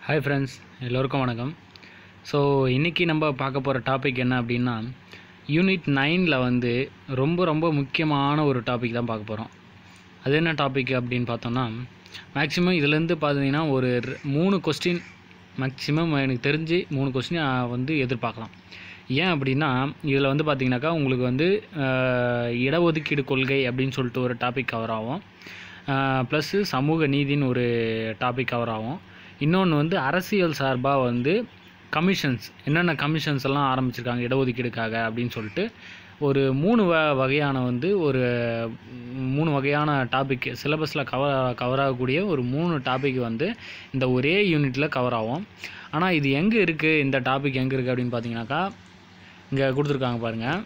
hi friends எல்லோருக்கும் வணக்கம் so இன்றைக்கி நம்ம பார்க்க போகிற டாபிக் என்ன அப்படின்னா யூனிட் நைனில் வந்து ரொம்ப ரொம்ப முக்கியமான ஒரு டாபிக் தான் பார்க்க போகிறோம் அது என்ன டாபிக் அப்படின்னு பார்த்தோம்னா மேக்ஸிமம் இதுலேருந்து பார்த்தீங்கன்னா ஒரு ரெ- மூணு கொஸ்டின் மேக்ஸிமம் எனக்கு தெரிஞ்சு மூணு கொஸ்டின் வந்து எதிர்பார்க்கலாம் ஏன் அப்படின்னா இதில் வந்து பார்த்தீங்கன்னாக்கா உங்களுக்கு வந்து அஹ், இடஒதுக்கீடு கொள்கை அப்படின்னு சொல்லிட்டு ஒரு டாபிக் கவர் ஆகும் ப்ளஸ்ஸு சமூக நீதின்னு ஒரு டாபிக் கவர் ஆகும் இன்னொன்று வந்து அரசியல் சார்பாக வந்து கமிஷன்ஸ் என்னென்ன கமிஷன்ஸ் எல்லாம் ஆரம்பிச்சிருக்காங்க இடஒதுக்கீடுக்காக அப்படின்னு சொல்லிட்டு ஒரு மூணு வ வகையான வந்து ஒரு ம், மூணு வகையான டாபிக் சிலபஸில் கவர் கவர் ஆகக்கூடிய ஒரு மூணு டாபிக் வந்து இந்த ஒரே யூனிட்டில் கவர் ஆகும் ஆனால் இது எங்கே இருக்குது இந்த டாபிக் எங்கே இருக்குது அப்படின்னு பார்த்தீங்கன்னாக்கா இங்கே கொடுத்துருக்காங்க பாருங்கள்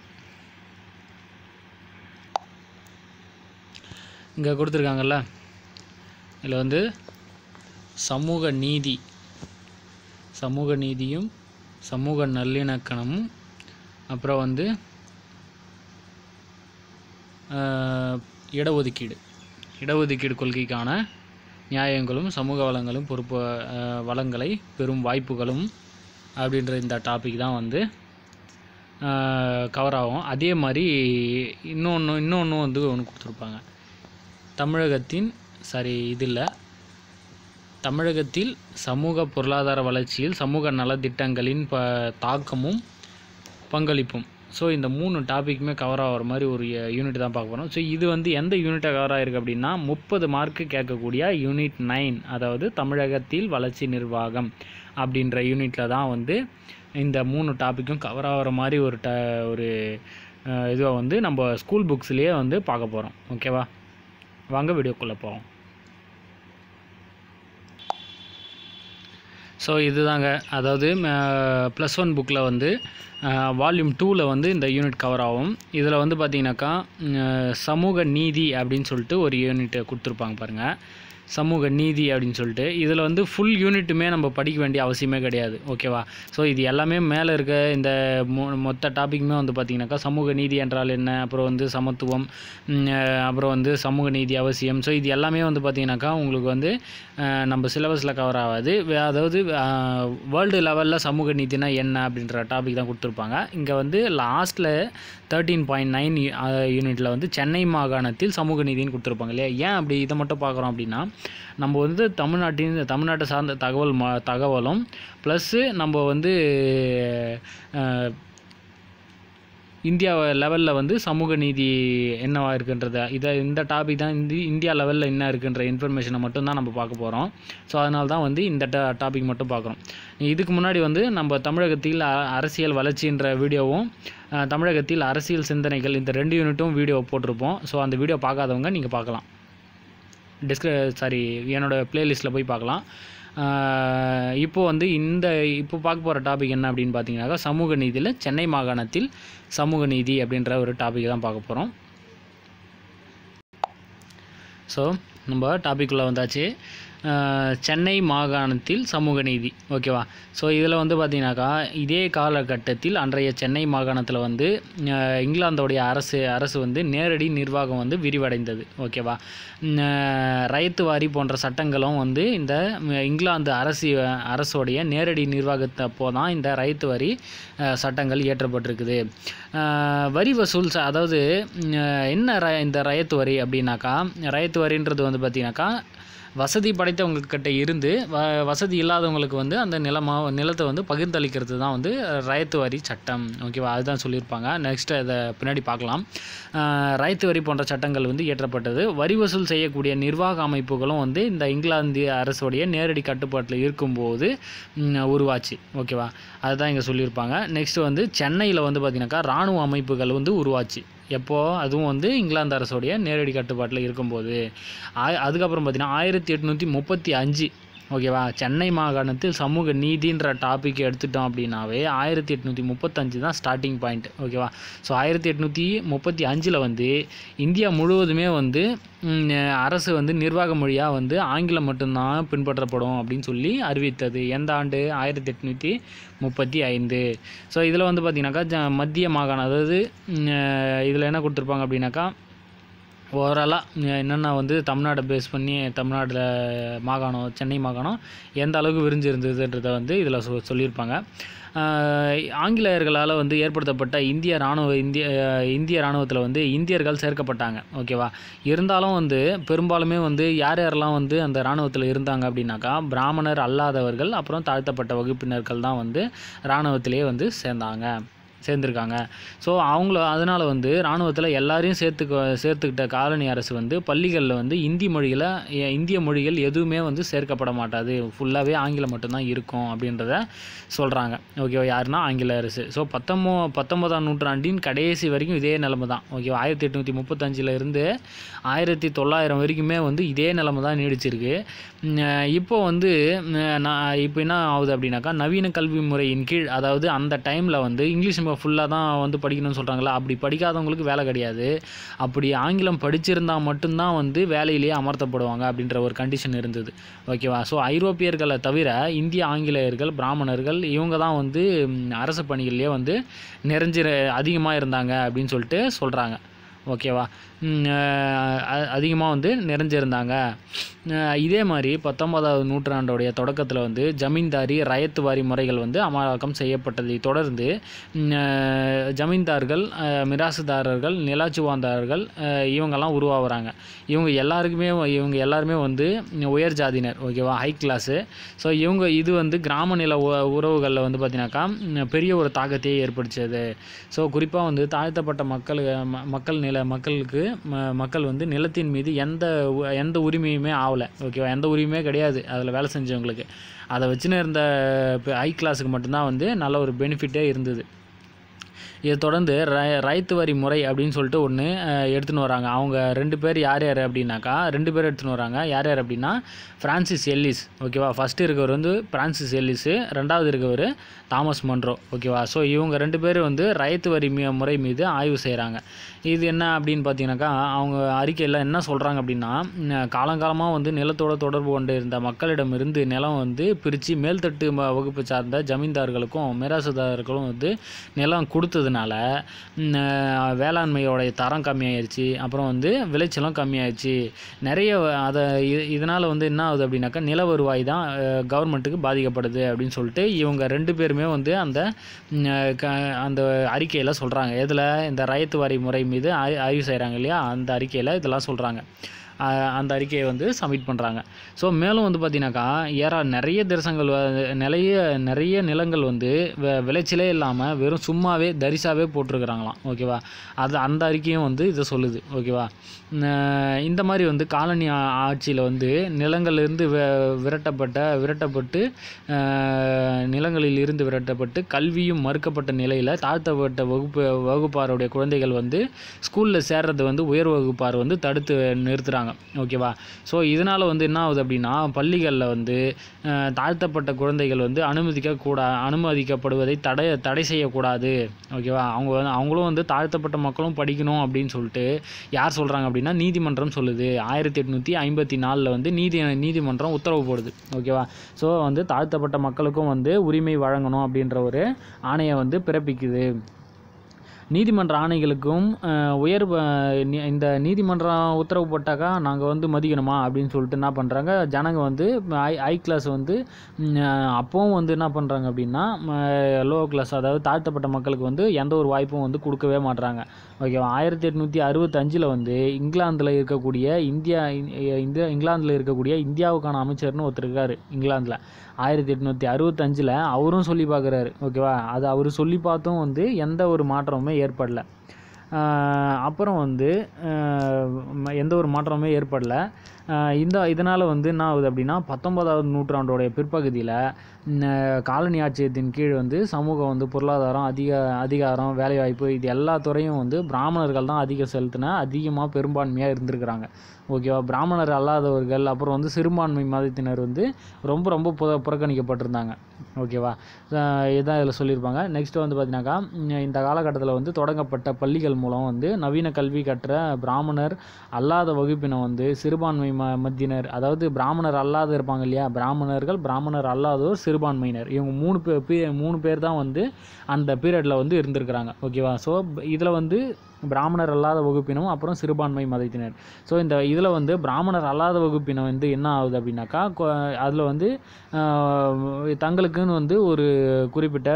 இங்கே கொடுத்துருக்காங்கல்ல இதில் வந்து சமூக நீதி சமூக நீதியும் சமூக நல்லிணக்கணமும் அப்புறம் வந்து ஆஹ், இடஒதுக்கீடு இடஒதுக்கீடு கொள்கைக்கான நியாயங்களும் சமூக வளங்களும் பொறுப்பு ஆஹ், வளங்களை பெறும் வாய்ப்புகளும் அப்படின்ற இந்த டாபிக் தான் வந்து கவர் ஆகும் அதே மாதிரி இன்னொன்று இன்னொன்று வந்து ஒன்று கொடுத்துருப்பாங்க தமிழகத்தின் சாரி இது இல்லை தமிழகத்தில் சமூக பொருளாதார வளர்ச்சியில் சமூக நலத்திட்டங்களின் ப தாக்கமும் பங்களிப்பும் ஸோ இந்த மூணு டாபிக்குமே கவர் ஆகிற மாதிரி ஒரு யூனிட் தான் பார்க்க போகிறோம் ஸோ இது வந்து எந்த யூனிட்டை கவர் ஆகிருக்கு அப்படின்னா முப்பது மார்க்கு கேட்கக்கூடிய யூனிட் நைன் அதாவது தமிழகத்தில் வளர்ச்சி நிர்வாகம் அப்படின்ற யூனிட்டில் தான் வந்து இந்த மூணு டாப்பிக்கும் கவர் ஆகிற மாதிரி ஒரு ட ஒரு இதுவை வந்து நம்ம ஸ்கூல் புக்ஸ்லேயே வந்து பார்க்க போகிறோம் ஓகேவா வாங்க வீடியோக்குள்ளே போவோம் ஸோ இதுதாங்க அதாவது ப்ளஸ் ஒன் புக்கில் வந்து வால்யூம் டூவில் வந்து இந்த யூனிட் கவர் ஆகும் இதில் வந்து பார்த்தீங்கன்னாக்கா அஹ், சமூக நீதி அப்படின்னு சொல்லிட்டு ஒரு யூனிட் கொடுத்துருப்பாங்க பாருங்கள் சமூக நீதி அப்படின்னு சொல்லிட்டு இதில் வந்து ஃபுல் யூனிட்டுமே நம்ம படிக்க வேண்டிய அவசியமே கிடையாது ஓகேவா ஸோ இது எல்லாமே மேலே இருக்க இந்த மொ மொத்த டாப்பிக்குமே வந்து பார்த்திங்கனாக்கா சமூக நீதி என்றால் என்ன அப்புறம் வந்து சமத்துவம் ம், அஹ், அப்புறம் வந்து சமூக நீதி அவசியம் ஸோ இது எல்லாமே வந்து பார்த்திங்கனாக்கா உங்களுக்கு வந்து அஹ், நம்ம சிலபஸில் கவர் ஆகாது வே- அதாவது வேர்ல்டு லெவலில் சமூக நீதினா என்ன அப்படின்ற டாபிக் தான் கொடுத்துருப்பாங்க இங்கே வந்து லாஸ்ட்டில் தேர்ட்டீன் பாயிண்ட் நைன் யூனிட்டில் வந்து சென்னை மாகாணத்தில் சமூக நீதின்னு கொடுத்துருப்பாங்க இல்லையா ஏன் அப்படி இதை மட்டும் பார்க்குறோம் அப்படின்னா நம்ம வந்து தமிழ்நாட்டின் தமிழ்நாட்டை சார்ந்த தகவல் ம தகவலும் ப்ளஸ்ஸு நம்ம வந்து அஹ், இந்தியா லெவலில் வந்து சமூக நீதி என்னவா இருக்குன்றத இதை இந்த டாபிக் தான் இந்தி இந்தியா லெவலில் என்ன இருக்குன்ற இன்ஃபர்மேஷனை மட்டும் தான் நம்ம பார்க்க போகிறோம் ஸோ அதனால தான் வந்து இந்த டா டாபிக் மட்டும் பார்க்குறோம் இதுக்கு முன்னாடி வந்து நம்ம தமிழகத்தில் அ- அரசியல் வளர்ச்சின்ற வீடியோவும் அஹ், தமிழகத்தில் அரசியல் சிந்தனைகள் இந்த ரெண்டு யூனிட்டும் வீடியோ போட்டிருப்போம் ஸோ அந்த வீடியோ பார்க்காதவங்க நீங்கள் பார்க்கலாம் டிஸ்கிர சாரி என்னோடய ப்ளேலிஸ்ட்டில் போய் பார்க்கலாம் ஆஹ் இப்போ வந்து இந்த இப்போ பார்க்க போகிற டாபிக் என்ன அப்படின்னு பார்த்தீங்கன்னாக்கா சமூக நீதியில் சென்னை மாகாணத்தில் சமூக நீதி அப்படின்ற ஒரு டாபிக் தான் பார்க்க போகிறோம் ஸோ நம்ம டாபிக்குள்ளே வந்தாச்சு ஆஹ் சென்னை மாகாணத்தில் சமூக நீதி ஓகேவா ஸோ இதில் வந்து பார்த்தீங்கன்னாக்கா இதே காலகட்டத்தில் அன்றைய சென்னை மாகாணத்தில் வந்து ஆஹ் இங்கிலாந்தோடைய அரசு அரசு வந்து நேரடி நிர்வாகம் வந்து விரிவடைந்தது ஓகேவா உம், ஆஹ் ரைத்து வாரி போன்ற சட்டங்களும் வந்து இந்த உம், இங்கிலாந்து அரசு அரசோடைய நேரடி நிர்வாகத்தப்போ தான் இந்த ரைத்து வரி ஆஹ் சட்டங்கள் இயற்றப்பட்டிருக்குது ஆஹ் வரி வசூல் ச- அதாவது உம், என்ன ர இந்த ரயத்து வரி அப்படின்னாக்கா ரயத்து வரின்றது வந்து பார்த்தீங்கன்னாக்கா வசதி படைத்தவங்கக்கிட்ட இருந்து வ வசதி இல்லாதவங்களுக்கு வந்து அந்த நிலமா நிலத்தை வந்து பகிர்ந்தளிக்கிறது தான் வந்து ரயத்து வரி சட்டம் ஓகேவா அதுதான் சொல்லியிருப்பாங்க நெக்ஸ்ட் அதை பின்னாடி பார்க்கலாம் ஆஹ் ரயத்து வரி போன்ற சட்டங்கள் வந்து இயற்றப்பட்டது வரி வசூல் செய்யக்கூடிய நிர்வாக அமைப்புகளும் வந்து இந்த இங்கிலாந்து அரசுடைய நேரடி கட்டுப்பாட்டில் இருக்கும்போது ம், உருவாச்சு ஓகேவா அதுதான் இங்கே சொல்லியிருப்பாங்க நெக்ஸ்ட் வந்து சென்னையில் வந்து பார்த்திங்கனாக்கா இராணுவ அமைப்புகள் வந்து உருவாச்சு எப்போ அதுவும் வந்து இங்கிலாந்து அரசோடைய நேரடி கட்டுப்பாட்டில் இருக்கும்போது ஆ- அதுக்கப்புறம் பார்த்தீங்கன்னா ஆயிரத்தி எட்நூற்றி முப்பத்தி அஞ்சு ஓகேவா சென்னை மாகாணத்தில் சமூக நீதின்ற டாபிக் எடுத்துட்டோம் அப்படின்னாவே ஆயிரத்தி எட்நூற்றி முப்பத்தஞ்சு தான் ஸ்டார்டிங் பாயிண்ட் ஓகேவா ஸோ ஆயிரத்தி எட்நூற்றி முப்பத்தி அஞ்சில் வந்து இந்தியா முழுவதுமே வந்து ம், அரசு வந்து நிர்வாக மொழியாக வந்து ஆங்கிலம் மட்டும்தான் பின்பற்றப்படும் அப்படின்னு சொல்லி அறிவித்தது எந்த ஆண்டு ஆயிரத்தி எட்நூற்றி முப்பத்தி ஐந்து ஸோ இதில் வந்து பார்த்திங்கனாக்கா ஜ- மத்திய மாகாணம் அதாவது இதில் என்ன கொடுத்துருப்பாங்க அப்படின்னாக்கா ஓவராலாக என்னென்ன வந்து தமிழ்நாடை பேஸ் பண்ணி தமிழ்நாட்டில் மாகாணம் சென்னை மாகாணம் எந்த அளவுக்கு விரிஞ்சு இருந்ததுன்றதை வந்து இதில் சொ சொல்லியிருப்பாங்க ஆஹ் ஆங்கிலேயர்களால் வந்து ஏற்படுத்தப்பட்ட இந்திய இராணுவ இந்திய இந்திய இராணுவத்தில் வந்து இந்தியர்கள் சேர்க்கப்பட்டாங்க ஓகேவா இருந்தாலும் வந்து பெரும்பாலுமே வந்து யார் யாரெல்லாம் வந்து அந்த இராணுவத்தில் இருந்தாங்க அப்படின்னாக்கா பிராமணர் அல்லாதவர்கள் அப்புறம் தாழ்த்தப்பட்ட வகுப்பினர்கள் தான் வந்து இராணுவத்திலே வந்து சேர்ந்தாங்க சேர்ந்துருக்காங்க ஸோ அவங்கள அதனால் வந்து இராணுவத்தில் எல்லாரையும் சேர்த்துக்க சேர்த்துக்கிட்ட காலனி அரசு வந்து பள்ளிகளில் வந்து இந்தி மொழியில் எ- இந்திய மொழிகள் எதுவுமே வந்து சேர்க்கப்பட மாட்டாது ஃபுல்லாகவே ஆங்கிலம் மட்டும்தான் இருக்கும் அப்படின்றத சொல்கிறாங்க ஓகேவா யாருன்னா ஆங்கில அரசு ஸோ பத்தொம்போ பத்தொன்பதாம் நூற்றாண்டின் கடைசி வரைக்கும் இதே நிலைமை தான் ஓகேவா ஆயிரத்தி எட்நூற்றி முப்பத்தஞ்சில் இருந்து ஆயிரத்தி தொள்ளாயிரம் வரைக்குமே வந்து இதே நிலைமை தான் நீடிச்சிருக்கு உம், அஹ் இப்போ வந்து உம், நான் இப்போ என்ன ஆகுது அப்படின்னாக்கா நவீன கல்வி முறையின் கீழ் அதாவது அந்த டைமில் வந்து இங்கிலீஷ் ஃபுல்லாக தான் வந்து படிக்கணும்னு சொல்கிறாங்களா அப்படி படிக்காதவங்களுக்கு வேலை கிடையாது அப்படி ஆங்கிலம் படிச்சிருந்தா மட்டும்தான் வந்து வேலையிலேயே அமர்த்தப்படுவாங்க அப்படின்ற ஒரு கண்டிஷன் இருந்தது ஓகேவா ஸோ ஐரோப்பியர்களை தவிர இந்திய ஆங்கிலேயர்கள் பிராமணர்கள் இவங்க தான் வந்து ம், அரசு பணிகள்லேயே வந்து நிறைஞ்சி அதிகமாக இருந்தாங்க அப்படின்னு சொல்லிட்டு சொல்கிறாங்க ஓகேவா அதிகமாக வந்து நிறைஞ்சிருந்தாங்க அஹ் இதே மாதிரி பத்தொன்பதாவது நூற்றாண்டோடைய தொடக்கத்தில் வந்து ஜமீன்தாரி ரயத்து வாரி முறைகள் வந்து அமலாக்கம் செய்யப்பட்டதை தொடர்ந்து ம், அஹ் ஜமீன்தார்கள் அஹ் மிராசுதாரர்கள் நிலாச்சுவாந்தாரர்கள் அஹ் இவங்கெல்லாம் உருவாகுறாங்க இவங்க எல்லாருக்குமே இவங்க எல்லாருமே வந்து உயர் ஜாதியினர் ஓகேவா ஹை கிளாஸு ஸோ இவங்க இது வந்து கிராம நில உ- உறவுகளில் வந்து பார்த்தீங்கன்னாக்கா ம், பெரிய ஒரு தாக்கத்தையே ஏற்படுத்தியது ஸோ குறிப்பாக வந்து தாழ்த்தப்பட்ட மக்கள் ம- மக்கள் நில மக்களுக்கு ம- மக்கள் வந்து நிலத்தின் மீது எந்த உ- எந்த உரிமையுமே ஆகலை ஓகேவா எந்த உரிமையுமே கிடையாது அதில் வேலை செஞ்சவங்களுக்கு அதை வச்சுன்னு இருந்த ஹை கிளாஸுக்கு மட்டும்தான் வந்து நல்ல ஒரு பெனிஃபிட்டே இருந்தது இதை தொடர்ந்து ர ரைத்து வரி முறை அப்படின்னு சொல்லிட்டு ஒன்று எடுத்துன்னு வராங்க அவங்க ரெண்டு பேர் யார் யார் அப்படின்னாக்கா ரெண்டு பேர் எடுத்துன்னு வராங்க யார் யார் அப்படின்னா ஃப்ரான்சிஸ் எல்லிஸ் ஓகேவா ஃபஸ்ட்டு இருக்கவர் வந்து ஃப்ரான்சிஸ் எல்லிஸு ரெண்டாவது இருக்கவர் தாமஸ் மன்ரோ ஓகேவா ஸோ இவங்க ரெண்டு பேர் வந்து ரைத்து வரி மீ- முறை மீது ஆய்வு செய்கிறாங்க இது என்ன அப்படின்னு பார்த்தீங்கன்னாக்கா அவங்க அறிக்கையில் என்ன சொல்கிறாங்க அப்படின்னா ம், காலங்காலமாக வந்து நிலத்தோட தொடர்பு கொண்டு இருந்த மக்களிடமிருந்து நிலம் வந்து பிரித்து மேல்தட்டு ம- வகுப்பு சார்ந்த ஜமீன்தார்களுக்கும் மிராசுதாரர்களும் வந்து நிலம் கொடுத்ததுனால ம், அஹ், வேளாண்மையோடைய தரம் கம்மியாயிருச்சு அப்புறம் வந்து விளைச்சலும் கம்மியாயிருச்சு நிறைய அதை இதனால் வந்து என்ன ஆகுது அப்படின்னாக்கா நில வருவாய் தான் கவர்மெண்ட்டுக்கு பாதிக்கப்படுது அப்படின்னு சொல்லிட்டு இவங்க ரெண்டு பேருமே வந்து அந்த ம், அஹ், க அந்த அறிக்கையில் சொல்கிறாங்க எதில் இந்த ரயத்து வரி முறை மீது ஆய் ஆய்வு செய்கிறாங்க இல்லையா அந்த அறிக்கையில் இதெல்லாம் சொல்கிறாங்க அந்த அறிக்கையை வந்து சப்மிட் பண்ணுறாங்க ஸோ மேலும் வந்து பார்த்தீங்கன்னாக்கா ஏறா நிறைய தரிசனங்கள் வ- நிறைய நிறைய நிலங்கள் வந்து வெ- விளைச்சலே இல்லாமல் வெறும் சும்மாவே தரிசாவே போட்டிருக்கிறாங்களாம் ஓகேவா அது அந்த அறிக்கையும் வந்து இதை சொல்லுது ஓகேவா ந- இந்த மாதிரி வந்து காலனி ஆ- ஆட்சியில் வந்து நிலங்களிலிருந்து வி விரட்டப்பட்ட விரட்டப்பட்டு அஹ், நிலங்களில் இருந்து விரட்டப்பட்டு கல்வியும் மறுக்கப்பட்ட நிலையில் தாழ்த்தப்பட்ட வகுப்பு வகுப்பாருடைய குழந்தைகள் வந்து ஸ்கூலில் சேர்றது வந்து உயர் வகுப்பார் வந்து தடுத்து நிறுத்துகிறாங்க ஓகேவா ஸோ இதனால் வந்து என்ன ஆகுது அப்படின்னா பள்ளிகளில் வந்து அஹ், தாழ்த்தப்பட்ட குழந்தைகள் வந்து அனுமதிக்க கூடா அனுமதிக்கப்படுவதை தடை தடை செய்யக்கூடாது ஓகேவா அவங்க வந்து அவங்களும் வந்து தாழ்த்தப்பட்ட மக்களும் படிக்கணும் அப்படின்னு சொல்லிட்டு யார் சொல்கிறாங்க அப்படின்னா நீதிமன்றம் சொல்லுது ஆயிரத்தி எட்நூற்றி ஐம்பத்தி நாலில் வந்து நீதி நீதிமன்றம் உத்தரவு போடுது ஓகேவா ஸோ வந்து தாழ்த்தப்பட்ட மக்களுக்கும் வந்து உரிமை வழங்கணும் அப்படின்ற ஒரு ஆணையை வந்து பிறப்பிக்குது நீதிமன்ற ஆணைகளுக்கும் அஹ், உயர் அஹ், நி- இந்த நீதிமன்றம் உத்தரவு போட்டாக்கா நாங்கள் வந்து மதிக்கணுமா அப்படின்னு சொல்லிட்டு என்ன பண்ணுறாங்க ஜனங்க வந்து ஐ ஐ கிளாஸ் வந்து ம், அஹ், அப்பவும் வந்து என்ன பண்ணுறாங்க அப்படின்னா லோ கிளாஸ் அதாவது தாழ்த்தப்பட்ட மக்களுக்கு வந்து எந்த ஒரு வாய்ப்பும் வந்து கொடுக்கவே மாட்றாங்க ஓகேவா ஆயிரத்தி எட்நூற்றி அறுபத்தஞ்சில் வந்து இங்கிலாந்தில் இருக்கக்கூடிய இந்தியா இந்தியா இங்கிலாந்தில் இருக்கக்கூடிய இந்தியாவுக்கான அமைச்சர்னு ஒருத்தர் இருக்காரு இங்கிலாந்தில் ஆயிரத்தி எட்நூற்றி அறுபத்தஞ்சில் அவரும் சொல்லி பார்க்குறாரு ஓகேவா அது அவர் சொல்லி பார்த்தும் வந்து எந்த ஒரு மாற்றமுமே ஏற்படல ஆஹ் அப்புறம் வந்து ஆஹ் ம- எந்த ஒரு மாற்றமுமே ஏற்படல ஆஹ் இந்த இதனால் வந்து என்ன ஆகுது அப்படின்னா பத்தொன்பதாவது நூற்றாண்டோடைய பிற்பகுதியில் காலனி ஆட்சியத்தின் கீழ் வந்து சமூகம் வந்து பொருளாதாரம் அதிக அதிகாரம் வேலைவாய்ப்பு இது எல்லா துறையும் வந்து பிராமணர்கள் தான் அதிகம் செலுத்தின அதிகமாக பெரும்பான்மையாக இருந்திருக்கிறாங்க ஓகேவா பிராமணர் அல்லாதவர்கள் அப்புறம் வந்து சிறுபான்மை மதத்தினர் வந்து ரொம்ப ரொம்ப புற புறக்கணிக்கப்பட்டிருந்தாங்க ஓகேவா அஹ் இதுதான் இதில் சொல்லியிருப்பாங்க நெக்ஸ்ட் வந்து பார்த்தீங்கன்னாக்கா உம், இந்த காலகட்டத்தில் வந்து தொடங்கப்பட்ட பள்ளிகள் மூலம் வந்து நவீன கல்வி கற்ற பிராமணர் அல்லாத வகுப்பினர் வந்து சிறுபான்மை ம மத்தியினர் அதாவது பிராமணர் அல்லாத இருப்பாங்க இல்லையா பிராமணர்கள் பிராமணர் அல்லாதோர் சிறுபான்மையினர் இவங்க மூணு பேர் மூணு பேர் தான் வந்து அந்த பீரியடில் வந்து இருந்திருக்கிறாங்க ஓகேவா ஸோ இதில் வந்து பிராமணர் அல்லாத வகுப்பினம் அப்புறம் சிறுபான்மை மதத்தினர் ஸோ இந்த இதில் வந்து பிராமணர் அல்லாத வகுப்பினம் வந்து என்ன ஆகுது அப்படின்னாக்கா அதில் வந்து ஆஹ், தங்களுக்குன்னு வந்து ஒரு குறிப்பிட்ட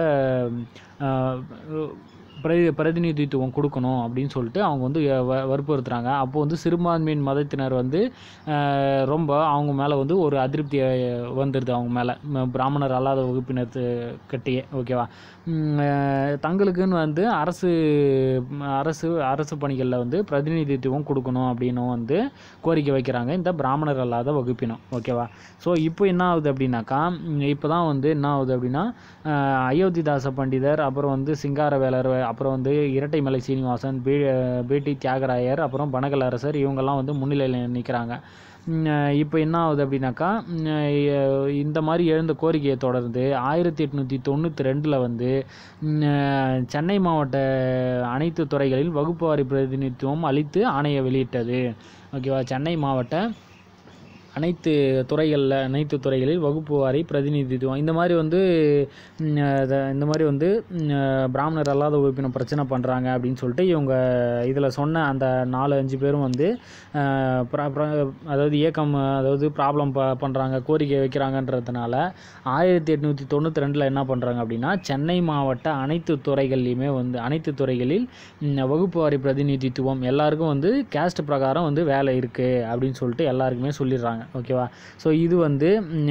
ஆஹ், பிரதி பிரதிநிதித்துவம் கொடுக்கணும் அப்படின்னு சொல்லிட்டு அவங்க வந்து வ- வற்புறுத்துறாங்க அப்போ வந்து சிறுபான்மையின் மதத்தினர் வந்து ஆஹ், ரொம்ப அவங்க மேலே வந்து ஒரு அதிருப்தி அஹ், வந்துடுது அவங்க மேலே பிராமணர் அல்லாத வகுப்பினர் கட்டியே ஓகேவா உம், ஆஹ், தங்களுக்குன்னு வந்து அரசு ம், அரசு அரசு பணிகளில் வந்து பிரதிநிதித்துவம் கொடுக்கணும் அப்படின்னும் வந்து கோரிக்கை வைக்கிறாங்க இந்த பிராமணர் அல்லாத வகுப்பினம் ஓகேவா ஸோ இப்போ என்ன ஆகுது அப்படின்னாக்கா இப்போ தான் வந்து என்ன ஆகுது அப்படின்னா ஆஹ், அயோத்திதாச பண்டிதர் அப்புறம் வந்து சிங்காரவேலர் அப்புறம் வந்து இரட்டைமலை சீனிவாசன் பி பிடி தியாகராயர் அப்புறம் பனகல் அரசர் இவங்கெல்லாம் வந்து முன்னிலையில் நிற்கிறாங்க இப்போ என்ன ஆகுது அப்படின்னாக்கா உம், அஹ், இந்த மாதிரி எழுந்த கோரிக்கையை தொடர்ந்து ஆயிரத்தி எட்நூற்றி தொண்ணூற்றி ரெண்டில் வந்து உம், அஹ், சென்னை மாவட்ட அனைத்து துறைகளில் வகுப்புவாரி பிரதிநிதித்துவம் அளித்து ஆணையை வெளியிட்டது ஓகேவா சென்னை மாவட்ட அனைத்து துறைகளில் அனைத்து துறைகளில் வகுப்பு வாரி பிரதிநிதித்துவம் இந்த மாதிரி வந்து ம், அத- இந்த மாதிரி வந்து ம், பிராமணர் அல்லாத வகுப்பினர் பிரச்சனை பண்ணுறாங்க அப்படின்னு சொல்லிட்டு இவங்க இதில் சொன்ன அந்த நாலு அஞ்சு பேரும் வந்து அஹ், பிர- பிர- அதாவது இயக்கம் அதாவது ப்ராப்ளம் ப பண்ணுறாங்க கோரிக்கை வைக்கிறாங்கன்றதுனால ஆயிரத்தி எட்நூற்றி தொண்ணூற்றி ரெண்டில் என்ன பண்ணுறாங்க அப்படின்னா சென்னை மாவட்ட அனைத்து துறைகள்லையுமே வந்து அனைத்து துறைகளில் ம், வகுப்பு வாரி பிரதிநிதித்துவம் எல்லாருக்கும் வந்து கேஸ்ட் பிரகாரம் வந்து வேலை இருக்குது அப்படின்னு சொல்லிட்டு எல்லாருக்குமே சொல்லிடுறாங்க ஓகேவா ஸோ இது வந்து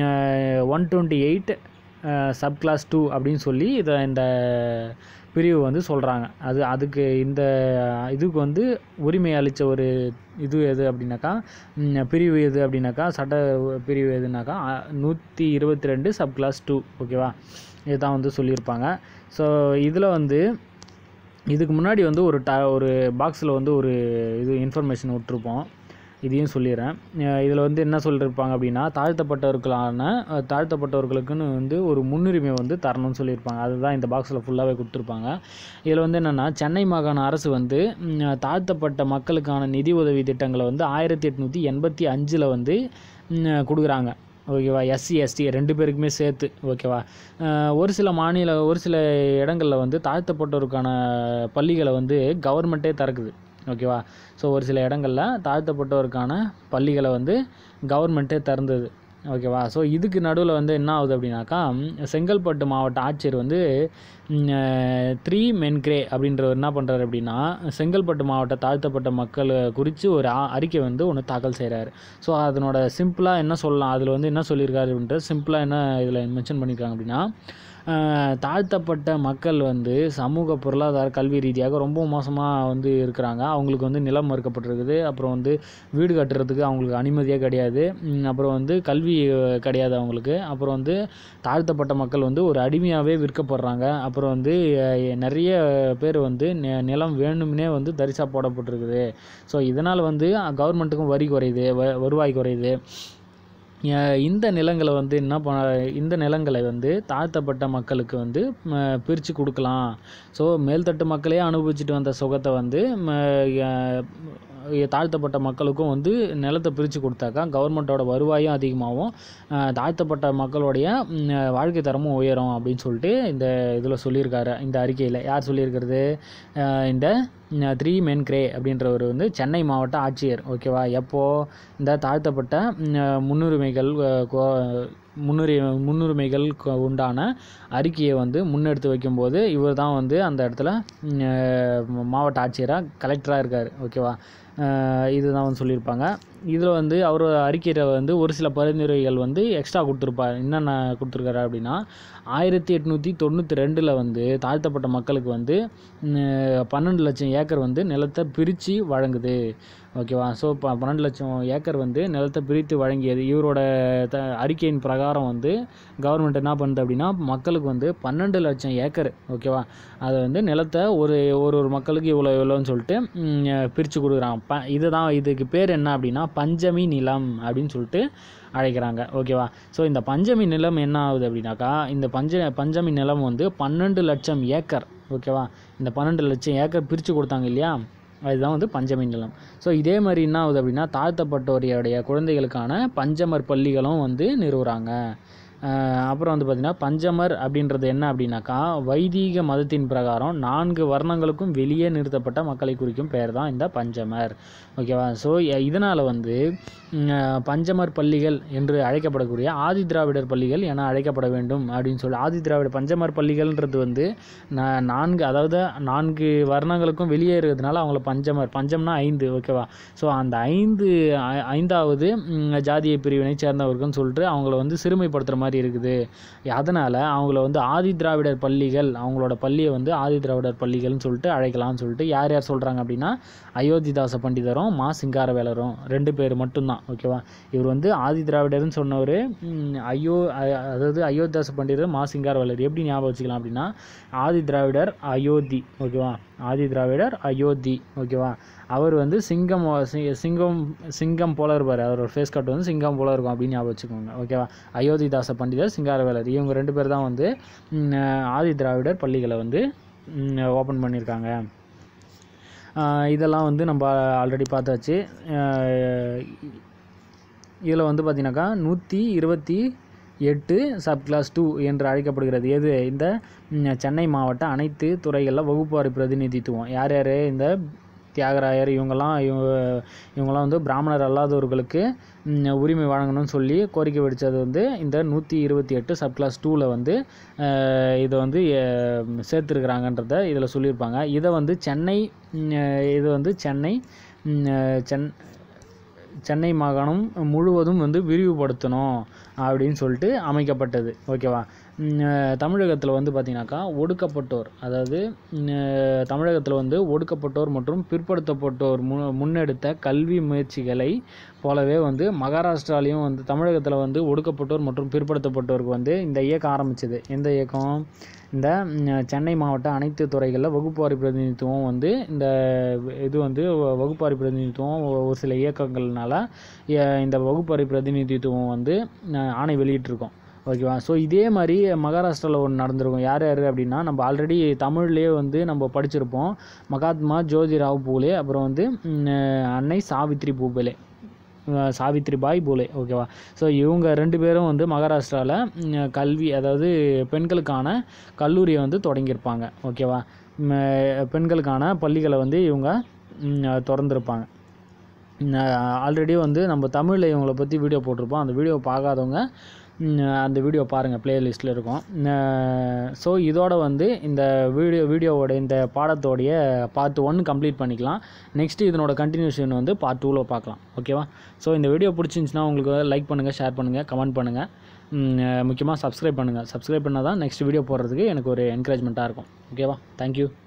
one twenty eight sub class two அப்படின்னு சொல்லி இதை இந்த பிரிவு வந்து சொல்கிறாங்க அது அதுக்கு இந்த இதுக்கு வந்து உரிமை அளித்த ஒரு இது எது அப்படின்னாக்கா ம், பிரிவு எது அப்படின்னாக்கா சட்ட பிரிவு எதுனாக்கா நூற்றி இருபத்தி ரெண்டு சப் கிளாஸ் டூ ஓகேவா இதுதான் வந்து சொல்லியிருப்பாங்க ஸோ இதில் வந்து இதுக்கு முன்னாடி வந்து ஒரு ட ஒரு பாக்ஸில் வந்து ஒரு இது இன்ஃபர்மேஷன் விட்டுருப்போம் இதையும் சொல்லிடுறேன் இதில் வந்து என்ன சொல்லியிருப்பாங்க அப்படின்னா தாழ்த்தப்பட்டவர்களான அஹ், தாழ்த்தப்பட்டவர்களுக்குன்னு வந்து ஒரு முன்னுரிமை வந்து தரணும்னு சொல்லியிருப்பாங்க அதுதான் இந்த பாக்ஸில் ஃபுல்லாகவே கொடுத்துருப்பாங்க இதில் வந்து என்னென்னா சென்னை மாகாண அரசு வந்து ம், தாழ்த்தப்பட்ட மக்களுக்கான நிதி உதவி திட்டங்களை வந்து ஆயிரத்தி எட்நூற்றி எண்பத்தி அஞ்சில் வந்து ம், கொடுக்குறாங்க ஓகேவா எஸ்சி எஸ்டி ரெண்டு பேருக்குமே சேர்த்து ஓகேவா அஹ் ஒரு சில மாநில ஒரு சில இடங்களில் வந்து தாழ்த்தப்பட்டோருக்கான பள்ளிகளை வந்து கவர்மெண்ட்டே திறக்குது ஓகேவா ஸோ ஒரு சில இடங்களில் தாழ்த்தப்பட்டோருக்கான பள்ளிகளை வந்து கவர்மெண்ட்டே திறந்தது ஓகேவா ஸோ இதுக்கு நடுவில் வந்து என்ன ஆகுது அப்படின்னாக்கா ம், செங்கல்பட்டு மாவட்ட ஆட்சியர் வந்து த்ரீ மென்கிரே அப்படின்றவர் என்ன பண்ணுறாரு அப்படின்னா செங்கல்பட்டு மாவட்ட தாழ்த்தப்பட்ட மக்கள் குறித்து ஒரு ஆ- அறிக்கை வந்து ஒன்று தாக்கல் செய்கிறாரு ஸோ அதனோட சிம்பிளாக என்ன சொல்லலாம் அதில் வந்து என்ன சொல்லியிருக்காரு அப்படின்றது சிம்பிளாக என்ன இதில் மென்ஷன் பண்ணியிருக்காங்க அப்படின்னா ஆஹ், தாழ்த்தப்பட்ட மக்கள் வந்து சமூக பொருளாதார கல்வி ரீதியாக ரொம்ப மோசமாக வந்து இருக்கிறாங்க அவங்களுக்கு வந்து நிலம் மறுக்கப்பட்டிருக்குது அப்புறம் வந்து வீடு கட்டுறதுக்கு அவங்களுக்கு அனுமதியே கிடையாது ம், அப்புறம் வந்து கல்வி அஹ், கிடையாது அவங்களுக்கு அப்புறம் வந்து தாழ்த்தப்பட்ட மக்கள் வந்து ஒரு அடிமையாகவே விற்கப்படுறாங்க அப்புறம் வந்து அஹ், நிறைய பேர் வந்து நி- நிலம் வேணும்னே வந்து தரிசா போடப்பட்டிருக்குது ஸோ இதனால் வந்து கவர்மெண்ட்டுக்கும் வரி குறையுது வ- வருவாய் குறையுது அஹ் இந்த நிலங்களை வந்து என்ன பண்ண இந்த நிலங்களை வந்து தாழ்த்தப்பட்ட மக்களுக்கு வந்து பிரித்து கொடுக்கலாம் ஸோ மேல்தட்டு மக்களே அனுபவிச்சுட்டு வந்த சுகத்தை வந்து ம, அஹ், தாழ்த்தப்பட்ட மக்களுக்கும் வந்து நிலத்தை பிரித்து கொடுத்தாக்கா கவர்மெண்ட்டோட வருவாயும் அதிகமாகும் அஹ், தாழ்த்தப்பட்ட மக்களுடைய ம், வாழ்க்கை தரமும் உயரும் அப்படின்னு சொல்லிட்டு இந்த இதில் சொல்லியிருக்காரு இந்த அறிக்கையில் யார் சொல்லியிருக்கிறது அஹ், இந்த த்ரீ மென்கிரே அப்படின்றவர் வந்து சென்னை மாவட்ட ஆட்சியர் ஓகேவா எப்போ இந்த தாழ்த்தப்பட்ட ம், முன்னுரிமைகள் அஹ், கோ- முன்னுரி முன்னுரிமைகள் கு- உண்டான அறிக்கையை வந்து முன்னெடுத்து வைக்கும்போது இவர் தான் வந்து அந்த இடத்துல ம், அஹ், மாவட்ட ஆட்சியராக கலெக்டராக இருக்கார் ஓகேவா அஹ், இதுதான் வந்து சொல்லியிருப்பாங்க இதில் வந்து அவர் அறிக்கையில் வந்து ஒரு சில பரிந்துரைகள் வந்து எக்ஸ்ட்ரா கொடுத்துருப்பார் என்னென்ன கொடுத்துருக்காரு அப்படின்னா ஆயிரத்தி எட்நூற்றி தொண்ணூற்றி ரெண்டில் வந்து தாழ்த்தப்பட்ட மக்களுக்கு வந்து ம், பன்னெண்டு லட்சம் ஏக்கர் வந்து நிலத்தை பிரித்து வழங்குது ஓகேவா ஸோ ப பன்னெண்டு லட்சம் ஏக்கர் வந்து நிலத்தை பிரித்து வழங்கியது இவரோட த அறிக்கையின் பிரகாரம் வந்து கவர்மெண்ட் என்ன பண்ணுது அப்படின்னா மக்களுக்கு வந்து பன்னெண்டு லட்சம் ஏக்கர் ஓகேவா அதை வந்து நிலத்தை ஒரு ஒரு ஒரு மக்களுக்கு இவ்வளோ இவ்வளோன்னு சொல்லிட்டு பிரித்து கொடுக்குறாங்க ப இதுதான் இதுக்கு பேர் என்ன அப்படின்னா பஞ்சமி நிலம் அப்படின்னு சொல்லிட்டு அழைக்கிறாங்க ஓகேவா ஸோ இந்த பஞ்சமி நிலம் என்ன ஆகுது அப்படின்னாக்கா இந்த பஞ்ச பஞ்சமி நிலம் வந்து பன்னெண்டு லட்சம் ஏக்கர் ஓகேவா இந்த பன்னெண்டு லட்சம் ஏக்கர் பிரித்து கொடுத்தாங்க இல்லையா அதுதான் வந்து பஞ்சமி நிலம் ஸோ இதே மாதிரி என்ன ஆகுது அப்படின்னா தாழ்த்தப்பட்டோரையுடைய குழந்தைகளுக்கான பஞ்சமர் பள்ளிகளும் வந்து நிறுவுறாங்க அஹ் அப்புறம் வந்து பார்த்திங்கன்னா பஞ்சமர் அப்படின்றது என்ன அப்படின்னாக்கா வைதீக மதத்தின் பிரகாரம் நான்கு வர்ணங்களுக்கும் வெளியே நிறுத்தப்பட்ட மக்களை குறிக்கும் பெயர் தான் இந்த பஞ்சமர் ஓகேவா ஸோ இதனால் வந்து ம், அஹ், பஞ்சமர் பள்ளிகள் என்று அழைக்கப்படக்கூடிய ஆதி திராவிடர் பள்ளிகள் என அழைக்கப்பட வேண்டும் அப்படின்னு சொல்லி ஆதி திராவிட பஞ்சமர் பள்ளிகள்ன்றது வந்து நா- நான்கு அதாவது நான்கு வர்ணங்களுக்கும் வெளியே இருக்கிறதுனால அவங்கள பஞ்சமர் பஞ்சம்னா ஐந்து ஓகேவா ஸோ அந்த ஐந்து ஐ- ஐந்தாவது ம், ஜாதிய பிரிவினை சேர்ந்தவர்கள்னு சொல்லிட்டு அவங்கள வந்து சிறுமைப்படுத்துகிற மாதிரி இருக்குது அதனால் அவங்கள வந்து ஆதி திராவிடர் பள்ளிகள் அவங்களோட பள்ளியை வந்து ஆதி திராவிடர் பள்ளிகள்னு சொல்லிட்டு அழைக்கலாம்னு சொல்லிட்டு யார் யார் சொல்கிறாங்க அப்படின்னா அயோத்திதாச பண்டிதரும் மா சிங்காரவேலரும் ரெண்டு பேர் மட்டும்தான் ஓகேவா இவர் வந்து ஆதி திராவிடர்னு சொன்னவர் ஐயோ அ- அதாவது அயோத்திதாச பண்டிதர் மா சிங்காரவேலர் எப்படி ஞாபகம் வச்சுக்கலாம் அப்படின்னா ஆதி திராவிடர் அயோத்தி ஓகேவா ஆதி திராவிடர் அயோத்தி ஓகேவா அவர் வந்து சிங்கம் சி- சிங்கம் சிங்கம் போல இருப்பார் அவரோட ஃபேஸ் கட் வந்து சிங்கம் போல இருக்கும் அப்படின்னு ஞாபகம் வச்சுக்கோங்க ஓகேவா அயோத்திதாச பண்டிதர் சிங்காரவேலர் இவங்க ரெண்டு பேர் தான் வந்து ம், ஆதி திராவிடர் பள்ளிகளை வந்து ஓப்பன் பண்ணியிருக்காங்க ஆஹ் இதெல்லாம் வந்து நம்ம ஆல்ரெடி பார்த்தாச்சு இதில் வந்து பார்த்தீங்கன்னாக்கா நூற்றி இருபத்தி எட்டு சப் கிளாஸ் டூ என்று அழைக்கப்படுகிறது எது இந்த ம், சென்னை மாவட்ட அனைத்து துறைகளில் வகுப்பாரி பிரதிநிதித்துவம் யார் யார் இந்த தியாகராயர் இவங்கெல்லாம் இவங்க இவங்கெல்லாம் வந்து பிராமணர் அல்லாதவர்களுக்கு ம், உரிமை வழங்கணும்னு சொல்லி கோரிக்கை விடுத்தது வந்து இந்த நூற்றி இருபத்தி எட்டு சப் கிளாஸ் டூவில் வந்து அஹ், இதை வந்து அஹ், சேர்த்துருக்குறாங்கன்றத இதில் சொல்லியிருப்பாங்க இதை வந்து சென்னை ம், இது வந்து சென்னை ம், சென் சென்னை மாகாணம் முழுவதும் வந்து விரிவுபடுத்தணும் அப்படின்னு சொல்லிட்டு அமைக்கப்பட்டது ஓகேவா தமிழகத்தில் வந்து பார்த்திங்கனாக்கா ஒடுக்கப்பட்டோர் அதாவது தமிழகத்தில் வந்து ஒடுக்கப்பட்டோர் மற்றும் பிற்படுத்தப்பட்டோர் மு முன்னெடுத்த கல்வி முயற்சிகளை போலவே வந்து மகாராஷ்டிராலையும் வந்து தமிழகத்தில் வந்து ஒடுக்கப்பட்டோர் மற்றும் பிற்படுத்தப்பட்டோருக்கு வந்து இந்த இயக்கம் ஆரம்பிச்சது எந்த இயக்கம் இந்த ம், சென்னை மாவட்ட அனைத்து துறைகளில் வகுப்பாரி பிரதிநிதித்துவம் வந்து இந்த இது வந்து வ- வகுப்பாரி பிரதிநிதித்துவம் ஒ- ஒரு சில இயக்கங்கள்னால எ- இந்த வகுப்பாரி பிரதிநிதித்துவம் வந்து அஹ், ஆணை வெளியிட்டிருக்கோம் ஓகேவா ஸோ இதே மாதிரி மகாராஷ்டிராவில் ஒன்று நடந்திருக்கும் யார் யார் அப்படின்னா நம்ம ஆல்ரெடி தமிழ்லேயே வந்து நம்ம படிச்சிருப்போம் மகாத்மா ஜோதிராவ் பூலே அப்புறம் வந்து ம், அன்னை சாவித்ரி பூபலே அஹ் சாவித்ரிபாய் பூலே ஓகேவா ஸோ இவங்க ரெண்டு பேரும் வந்து மகாராஷ்டிராவில் கல்வி அதாவது பெண்களுக்கான கல்லூரியை வந்து தொடங்கியிருப்பாங்க ஓகேவா ம், பெண்களுக்கான பள்ளிகளை வந்து இவங்க ம், திறந்திருப்பாங்க ஆல்ரெடி வந்து நம்ம தமிழில் இவங்களை பற்றி வீடியோ போட்டிருப்போம் அந்த வீடியோ பார்க்காதவங்க ம், அந்த வீடியோ பாருங்கள் ப்ளேலிஸ்ட்டில் இருக்கும் ஸோ இதோட வந்து இந்த வீடியோ வீடியோவோட இந்த பாடத்தோடைய பார்ட் ஒன் கம்ப்ளீட் பண்ணிக்கலாம் நெக்ஸ்ட்டு இதனோட கண்டினியூஷன் வந்து பார்ட் டூவில் பார்க்கலாம் ஓகேவா ஸோ இந்த வீடியோ பிடிச்சிருந்துச்சுன்னா உங்களுக்கு லைக் பண்ணுங்கள் ஷேர் பண்ணுங்கள் கமெண்ட் பண்ணுங்கள் முக்கியமாக சப்ஸ்கிரைப் பண்ணுங்கள் சப்ஸ்கிரைப் பண்ணால் தான் நெக்ஸ்ட் வீடியோ போடுறதுக்கு எனக்கு ஒரு என்கரேஜ்மெண்ட்டாக இருக்கும் ஓகேவா தேங்க்யூ